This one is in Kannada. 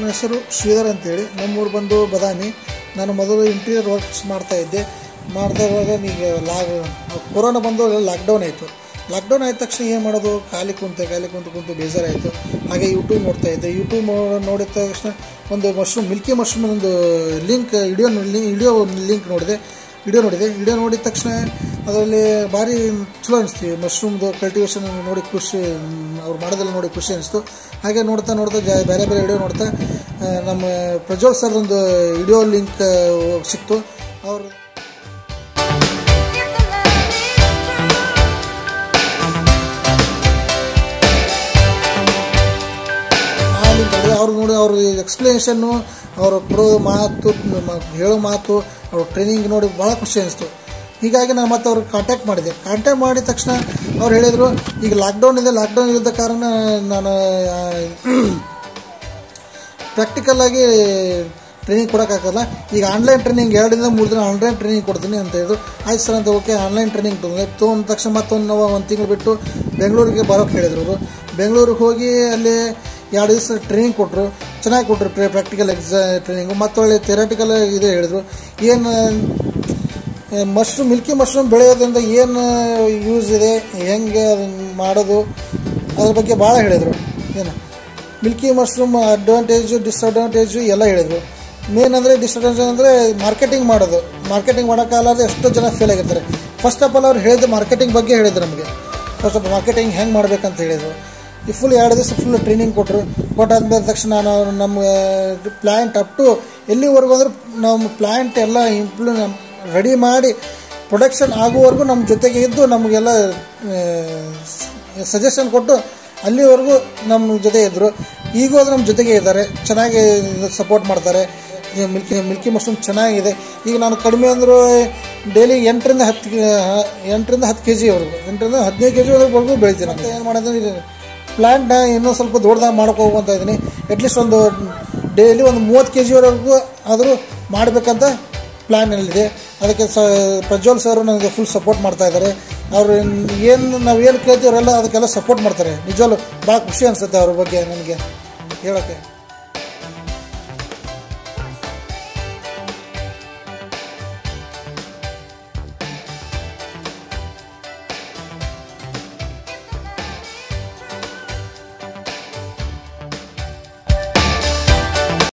ನನ್ನ ಹೆಸರು ಶ್ರೀಧರ್ ಅಂತೇಳಿ ನಮ್ಮೂರು ಬಂದು ಬದಾಮಿ ನಾನು ಮೊದಲು ಇಂಟೀರಿಯರ್ ವರ್ಕ್ಸ್ ಮಾಡ್ತಾ ಇದ್ದೆ ಮಾಡ್ತಾ ಇರುವಾಗ ಈಗ ಲಾಗ್ ಕೊರೋನಾ ಬಂದು ಲಾಕ್ಡೌನ್ ಆಯಿತು ಲಾಕ್ಡೌನ್ ಆದ ತಕ್ಷಣ ಏನು ಮಾಡೋದು ಖಾಲಿ ಕುಂತೆ ಖಾಲಿ ಕುಂತು ಕುಂತು ಬೇಜಾರಾಯಿತು ಹಾಗೆ ಯೂಟ್ಯೂಬ್ ನೋಡ್ತಾ ಇದ್ದೆ ಯೂಟ್ಯೂಬ್ ನೋಡಿದ ತಕ್ಷಣ ಒಂದು ಮಶ್ರೂಮ್ ಮಿಲ್ಕಿ ಮಶ್ರೂಮ್ ಒಂದು ಲಿಂಕ್ ವಿಡಿಯೋ ವಿಡಿಯೋ ಲಿಂಕ್ ನೋಡಿದೆ ವಿಡಿಯೋ ನೋಡಿದೆ ವಿಡಿಯೋ ನೋಡಿದ ತಕ್ಷಣ ಅದರಲ್ಲಿ ಭಾರಿ ಚಲೋ ಅನಿಸ್ತು ಮಶ್ರೂಮ್ದು ಕಲ್ಟಿವೇಷನ್ ನೋಡಿ ಖುಷಿ ಅವ್ರು ಮಾಡೋದೆಲ್ಲ ನೋಡಿ ಖುಷಿ ಅನಿಸ್ತು ಹಾಗೆ ನೋಡ್ತಾ ನೋಡ್ತಾ ಜಾ ಬೇರೆ ಬೇರೆ ವಿಡಿಯೋ ನೋಡ್ತಾ ಆ, ನಮ್ಮ ಪ್ರಜ್ವಲ್ ಸರ್ದೊಂದು ವಿಡಿಯೋ ಲಿಂಕ್ ಸಿಕ್ತು ಅವರು ಆ ಲಿಂಕ್ ನೋಡಿದೆ ಅವ್ರು ನೋಡಿ ಅವ್ರ ಎಕ್ಸ್ಪ್ಲನೇಷನ್ನು ಅವರು ಕೊಡೋ ಮಾತು ಮ- ಹೇಳೋ ಮಾತು ಅವ್ರ ಟ್ರೈನಿಂಗ್ ನೋಡಿ ಭಾಳ ಖುಷಿ ಅನಿಸ್ತು ಹೀಗಾಗಿ ನಾನು ಮತ್ತೆ ಅವ್ರಿಗೆ ಕಾಂಟ್ಯಾಕ್ಟ್ ಮಾಡಿದೆ ಕಾಂಟ್ಯಾಕ್ಟ್ ಮಾಡಿದ ತಕ್ಷಣ ಅವ್ರು ಹೇಳಿದರು ಈಗ ಲಾಕ್ಡೌನ್ ಇದೆ ಲಾಕ್ಡೌನ್ ಇದ್ದ ಕಾರಣ ನಾನು ಪ್ರಾಕ್ಟಿಕಲ್ ಆಗಿ ಟ್ರೈನಿಂಗ್ ಕೊಡೋಕ್ಕಾಗಲ್ಲ ಈಗ ಆನ್ಲೈನ್ ಟ್ರೈನಿಂಗ್ ಎರಡರಿಂದ ಮೂರು ದಿನ ಆನ್ಲೈನ್ ಟ್ರೈನಿಂಗ್ ಕೊಡ್ತೀನಿ ಅಂತ ಹೇಳಿದ್ರು ಆಯ್ತು ಸರ್ ಅಂತ ಓಕೆ ಆನ್ಲೈನ್ ಟ್ರೈನಿಂಗ್ ತೊಗೊಂಡೆ ತೊಗೊಂಡ ತಕ್ಷಣ ಮತ್ತೊಂದು ನಾವು ಒಂದು ತಿಂಗಳು ಬಿಟ್ಟು ಬೆಂಗಳೂರಿಗೆ ಬರೋಕ್ಕೆ ಹೇಳಿದ್ರು ಅವರು ಬೆಂಗಳೂರಿಗೆ ಹೋಗಿ ಅಲ್ಲಿ ಎರಡು ದಿವಸ ಟ್ರೈನಿಂಗ್ ಕೊಟ್ಟರು ಚೆನ್ನಾಗಿ ಕೊಟ್ಟರು ಪ್ರೇ ಪ್ರಾಕ್ಟಿಕಲ್ ಎಕ್ಸಾ ಟ್ರೈನಿಂಗು ಮತ್ತೊಳ್ಳೆ ಥೆರಾಟಿಕಲ್ ಇದೆ ಹೇಳಿದ್ರು ಏನು ಮಶ್ರೂಮ್ ಮಿಲ್ಕಿ ಮಶ್ರೂಮ್ ಬೆಳೆಯೋದ್ರಿಂದ ಏನು ಯೂಸ್ ಇದೆ ಹೆಂಗೆ ಅದನ್ನ ಮಾಡೋದು ಅದ್ರ ಬಗ್ಗೆ ಭಾಳ ಹೇಳಿದರು ಏನು ಮಿಲ್ಕಿ ಮಶ್ರೂಮ್ ಅಡ್ವಾಂಟೇಜು ಡಿಸ್ಅಡ್ವಾಂಟೇಜು ಎಲ್ಲ ಹೇಳಿದರು ಮೇನ್ ಅಂದರೆ ಡಿಸ್ಅಡ್ವಾಂಟೇಜ್ ಅಂದರೆ ಮಾರ್ಕೆಟಿಂಗ್ ಮಾಡೋದು ಮಾರ್ಕೆಟಿಂಗ್ ಮಾಡೋಕ್ಕಾಗಲಾರ್ದೆ ಎಷ್ಟೋ ಜನ ಫೇಲ್ ಆಗಿರ್ತಾರೆ ಫಸ್ಟ್ ಆಫ್ ಆಲ್ ಅವ್ರು ಹೇಳಿದ ಮಾರ್ಕೆಟಿಂಗ್ ಬಗ್ಗೆ ಹೇಳಿದ್ರು ನಮಗೆ ಫಸ್ಟ್ ಆಫ್ ಮಾರ್ಕೆಟಿಂಗ್ ಹೆಂಗೆ ಮಾಡ್ಬೇಕಂತ ಹೇಳಿದರು ಈ ಫುಲ್ ಎರಡು ದಿವಸ ಫುಲ್ ಟ್ರೈನಿಂಗ್ ಕೊಟ್ಟರು ಕೊಟ್ಟಾದ್ಮೇಲೆ ತಕ್ಷಣ ನಾನು ನಮ್ಮ ಪ್ಲ್ಯಾಂಟ್ ಅಪ್ ಟು ಎಲ್ಲಿವರೆಗೂ ಅಂದ್ರೆ ನಮ್ಮ ಪ್ಲ್ಯಾಂಟ್ ಎಲ್ಲ ಇಂಪ್ಲೂ ರೆಡಿ ಮಾಡಿ ಪ್ರೊಡಕ್ಷನ್ ಆಗುವವರೆಗೂ ನಮ್ಮ ಜೊತೆಗೆ ಇದ್ದು ನಮಗೆಲ್ಲ ಸಜೆಷನ್ ಕೊಟ್ಟು ಅಲ್ಲಿವರೆಗೂ ನಮ್ಮ ಜೊತೆ ಇದ್ದರು ಈಗೂ ಅದು ನಮ್ಮ ಜೊತೆಗೆ ಇದ್ದಾರೆ ಚೆನ್ನಾಗಿ ಸಪೋರ್ಟ್ ಮಾಡ್ತಾರೆ ಈ ಮಿಲ್ಕಿ ಮಿಲ್ಕಿ ಮಶ್ರೂಮ್ ಚೆನ್ನಾಗಿದೆ ಈಗ ನಾನು ಕಡಿಮೆ ಅಂದರೂ ಡೈಲಿ ಎಂಟರಿಂದ ಹತ್ತು ಕೆ- ಎಂಟರಿಂದ ಹತ್ತು ಕೆ ಜಿವರೆಗೂ ಎಂಟರಿಂದ ಹದಿನೈದು ಕೆ ಜಿವರೆಗೂ ಬೆಳಿತೀನಿ ಅಂತ ಏನು ಮಾಡೋದು ಪ್ಲ್ಯಾಂಟ್ನ ಇನ್ನೂ ಸ್ವಲ್ಪ ದೊಡ್ಡದಾಗಿ ಮಾಡ್ಕೊ ಹೋಗ್ತಾ ಇದ್ದೀನಿ ಅಟ್ಲೀಸ್ಟ್ ಒಂದು ಡೈಲಿ ಒಂದು ಮೂವತ್ತು ಕೆ ಜಿವರೆಗೂ ಆದರೂ ಮಾಡಬೇಕಂತ ಪ್ಲ್ಯಾನಲ್ಲಿದೆ ಅದಕ್ಕೆ ಸ ಪ್ರಜ್ವಲ್ ಸರ್ ನನಗೆ ಫುಲ್ ಸಪೋರ್ಟ್ ಮಾಡ್ತಾ ಇದ್ದಾರೆ ಅವರು ಏನು ನಾವು ಏನು ಕೇಳ್ತೀವರೆಲ್ಲ ಅದಕ್ಕೆಲ್ಲ ಸಪೋರ್ಟ್ ಮಾಡ್ತಾರೆ ನಿಜವಲ್ಲೂ ಭಾಳ ಖುಷಿ ಅನಿಸುತ್ತೆ ಅವ್ರ ಬಗ್ಗೆ ನನಗೆ ಹೇಳೋಕ್ಕೆ